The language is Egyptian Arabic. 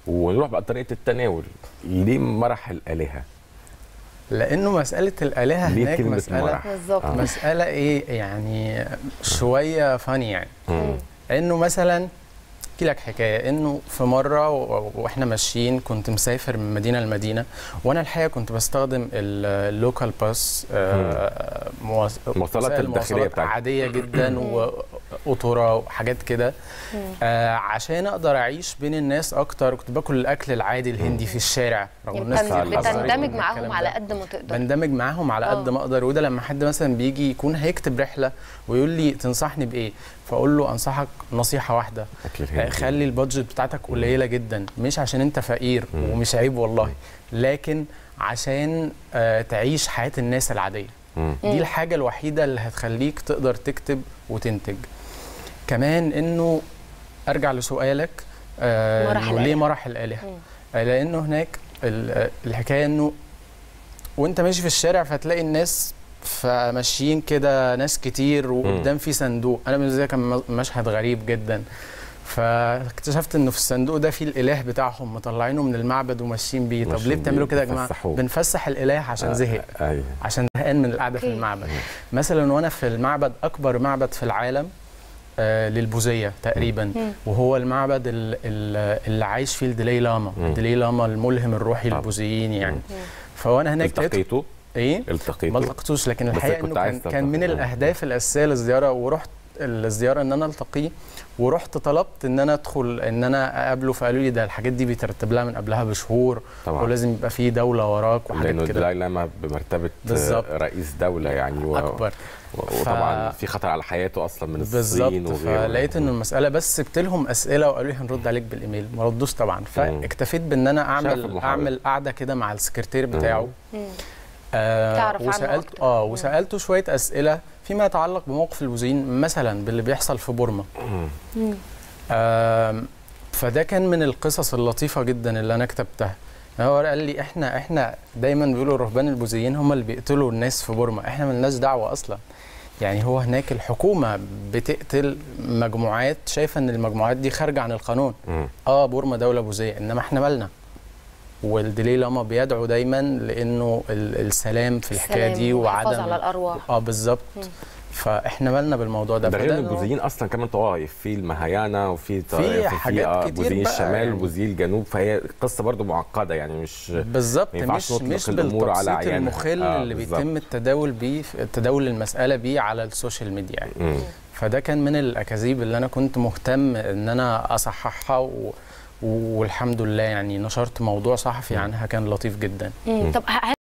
ونروح بقى طريقه التناول ليه مرح الالهه لانه مساله الالهه ليه هناك كلمة مساله مرح؟ بالظبط آه. مساله ايه يعني شويه فاني يعني مم. انه مثلا احكي لك حكايه انه في مره و- واحنا ماشيين كنت مسافر من مدينه لمدينه وانا الحقيقه كنت بستخدم اللوكال باس المواصلات الداخلية بتاعتك. عاديه جدا وقطوره وحاجات كده آه عشان اقدر اعيش بين الناس اكتر كنت باكل الاكل العادي الهندي في الشارع رغم يعني الناس بتن- على الأزهر بتندمج الكلام معاهم ده. على قد ما تقدر بندمج معاهم على قد آه. ما اقدر وده لما حد مثلا بيجي يكون هيكتب رحله ويقول لي تنصحني بايه فاقول له انصحك نصيحه واحده اكل آه، الهندي خلي البادجت بتاعتك قليله جدا مش عشان انت فقير مم. ومش عيب والله لكن عشان آه، تعيش حياه الناس العاديه مم. دي الحاجه الوحيده اللي هتخليك تقدر تكتب وتنتج كمان انه ارجع لسؤالك آه، مرح إنه الآلهة. ليه مرح الالهه مم. آه، لانه هناك ال- الحكايه انه وانت ماشي في الشارع فتلاقي الناس فماشيين كده ناس كتير وقدام في صندوق انا بالنسبه لي كان م- مشهد غريب جدا فاكتشفت انه في الصندوق ده في الاله بتاعهم مطلعينه من المعبد وماشيين بيه طب ليه ماشيين بتعملوا بيه، كده يا جماعه بيفسحوه. بنفسح الاله عشان زهق ايوه عشان زهقان من القعده في أوكي. المعبد مثلا وانا في المعبد اكبر معبد في العالم آه للبوذيه تقريبا مم. وهو المعبد ال- ال- اللي عايش فيه الدلي لاما مم. الدلي لاما الملهم الروحي طبعا. للبوذيين يعني مم. فوانا هناك لقيت التقيته ايه ما التقيته التقيتوش لكن بس الحقيقه كنت انه عايز كان, كان من تلتقي. الاهداف الاساسيه للزياره ورحت الزياره ان انا التقيه ورحت طلبت ان انا ادخل ان انا اقابله فقالوا لي ده الحاجات دي بيترتب لها من قبلها بشهور طبعا ولازم يبقى في دوله وراك لانه وحاجات كده الدلاي لاما بمرتبه بالظبط. رئيس دوله يعني و... اكبر و- وطبعا في خطر على حياته اصلا من الصين بالظبط وغيره فلقيت ان المساله بس سبت لهم اسئله وقالوا لي هنرد عليك بالايميل ما ردوش طبعا فاكتفيت بان انا شاف اعمل المحاولة. اعمل قعده كده مع السكرتير بتاعه مم. آه تعرف عنه وسالت أكتر. اه مم. وسالته شويه اسئله فيما يتعلق بموقف البوذيين مثلا باللي بيحصل في بورما مم. مم. آم، فده كان من القصص اللطيفه جدا اللي انا كتبتها هو قال لي احنا احنا دايما بيقولوا الرهبان البوذيين هم اللي بيقتلوا الناس في بورما احنا ملناش دعوه اصلا يعني هو هناك الحكومه بتقتل مجموعات شايفه ان المجموعات دي خارجه عن القانون مم. اه بورما دوله بوذيه انما احنا مالنا والدلي لاما بيدعو دايما لانه ال- السلام في الحكايه السلام دي والحفاظ وعدم على الارواح اه بالظبط مم. فاحنا مالنا بالموضوع ده ده غير فده ان إنه- البوذيين اصلا كمان طوائف في المهايانا وفي طائف حاجات آه، كتير بوذيين بقى الشمال يعني. وبوذيين الجنوب فهي قصه برضو معقده يعني مش بالظبط ما ينفعش مش نطلق مش الأمور على بالتبسيط عيانها. المخل آه، اللي بالظبط. بيتم التداول بيه التداول المساله بيه على السوشيال ميديا يعني مم. فده كان من الاكاذيب اللي انا كنت مهتم ان انا اصححها و... والحمد لله يعني نشرت موضوع صحفي عنها كان لطيف جدا مم. طب ه-